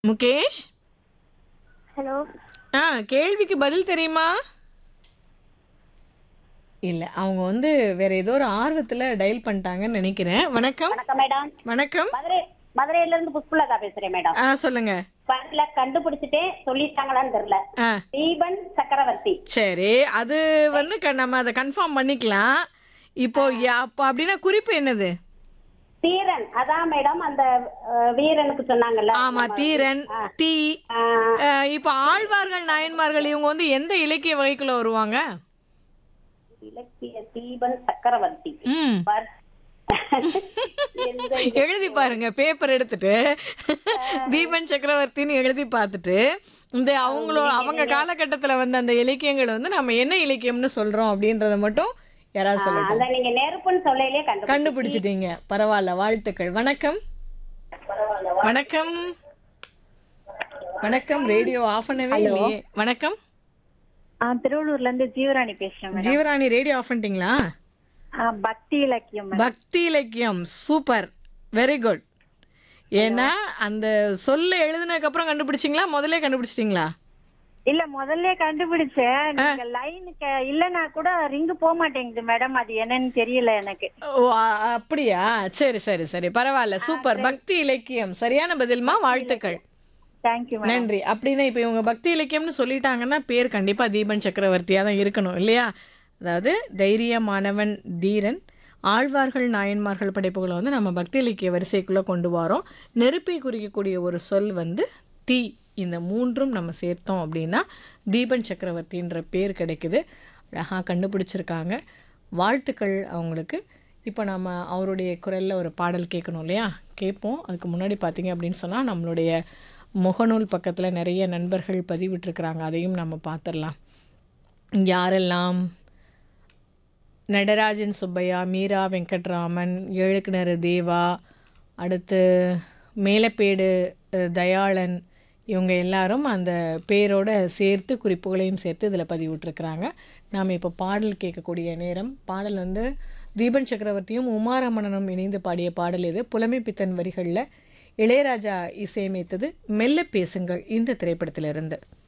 Mukesh hello ஆ கேள்விக்கு பதில் தெரியுமா இல்லை அவங்க வந்து வேற ஏதோ ஒரு ஆர்வத்தில் டயல் பண்ணிட்டாங்கன்னு நினைக்கிறேன் வணக்கம் வணக்கம் மேடம் வணக்கம் மதுரை மதுரையில இருந்து புஷ்பலதா பேசுறேன் மேடம் ஆ சொல்லுங்க பதில கண்டுபிடிச்சிட்டேன் சொல்லிட்டாங்களான்னு தெரியல ஆ தீபன் சக்கரவர்த்தி சரி அது வந்து க- நம்ம அதை கன்ஃபார்ம் பண்ணிக்கலாம் இப்போ யா- அப்போ அப்படின்னா குறிப்பு என்னது தீரன் அதான் மேடம் அந்த அஹ், வீரனுக்கு சொன்னாங்கல்ல ஆமா தீரன் தீ ஆஹ், அஹ், இப்போ ஆழ்வார்கள் நாயன்மார்கள் இவங்க வந்து எந்த இலக்கிய வகைக்குள்ள வருவாங்க இலக்கிய தீபன் சக்கரவர்த்தி ம் பர்- எந்த எழுதி பாருங்க பேப்பர் எடுத்துட்டு தீபன் சக்கரவர்த்தின்னு எழுதி பார்த்துட்டு இந்த அவங்களோட அவங்க காலகட்டத்துல வந்த அந்த இலக்கியங்கள் வந்து நம்ம என்ன இலக்கியம்னு சொல்றோம் அப்படின்றத மட்டும் யாராவது சொல்லட்டும் அந்த நீங்க நெருப்புன்னு சொல்லையிலே கண்டு கண்டுபிடிச்சிட்டீங்க பரவாயில்ல வாழ்த்துக்கள் வணக்கம் வணக்கம் வணக்கம் ரேடியோ ஆஃப் பண்ணவே இல்லையே வணக்கம் திருவள்ளூர்ல இருந்து ஜீவராணி பேசுறேன் ஜீவராணி ரேடியோ ஆஃப் பண்ணிட்டீங்களா மேடம் பக்தி இலக்கியம் madam. பக்தி இலக்கியம் சூப்பர் வெரி குட் ஏன்னா அந்த சொல்ல எழுதுனதுக்கு அப்புறம் கண்டுபிடிச்சிங்களா முதல்ல கண்டுபிடிச்சிட்டீங்களா இல்ல முதல்ல கண்டுபிடிச்சேன் நீங்க லைனுக்கு இல்லனா கூட ரிங்கு போக மாட்டேங்குது மேடம் அது என்னன்னு தெரியல எனக்கு ஓ அ- அப்படியா சரி சரி சரி பரவாயில்ல சூப்பர் பக்தி இலக்கியம் சரியான பதில்மா வாழ்த்துக்கள் தேங்க்யூ மேடம் நன்றி அப்படின்னா இப்போ இவங்க பக்தி இலக்கியம்னு சொல்லிட்டாங்கன்னா பேர் கண்டிப்பா தீபன் சக்கரவர்த்தியா தான் இருக்கணும் இல்லையா அதாவது தைரியமானவன் தீரன் ஆழ்வார்கள் நாயன்மார்கள் படைப்புகளை வந்து நம்ம பக்தி இலக்கிய வரிசைக்குள்ளே கொண்டு வரோம் நெருப்பை குறிக்கக்கூடிய ஒரு சொல் வந்து தீ இந்த மூன்றும் நம்ம சேர்த்தோம் அப்படின்னா தீபன் சக்கரவர்த்தின்ற பேர் கிடைக்குது அழகாக கண்டுபிடிச்சிருக்காங்க வாழ்த்துக்கள் அவங்களுக்கு இப்போ நம்ம அவருடைய குரலில் ஒரு பாடல் கேட்கணும் இல்லையா கேட்போம் அதுக்கு முன்னாடி பார்த்தீங்க அப்படின்னு சொன்னால் நம்மளுடைய முகநூல் பக்கத்தில் நிறைய நண்பர்கள் பதிவிட்டிருக்கிறாங்க அதையும் நம்ம பார்த்துடலாம் யாரெல்லாம் நடராஜன் சுப்பையா மீரா வெங்கட்ராமன் ஏழுக்கிணறு தேவா அடுத்து மேலப்பேடு அஹ், தயாளன் இவங்க எல்லாரும் அந்த பேரோட சேர்த்து குறிப்புகளையும் சேர்த்து இதில் பதிவிட்டிருக்கிறாங்க நாம் இப்போ பாடல் கேட்கக்கூடிய நேரம் பாடல் வந்து தீபன் சக்கரவர்த்தியும் உமாரமணனும் இணைந்து பாடிய பாடல் இது புலமை பித்தன் வரிகளில் இளையராஜா இசையமைத்தது மெல்ல பேசுங்கள் இந்த திரைப்படத்திலிருந்து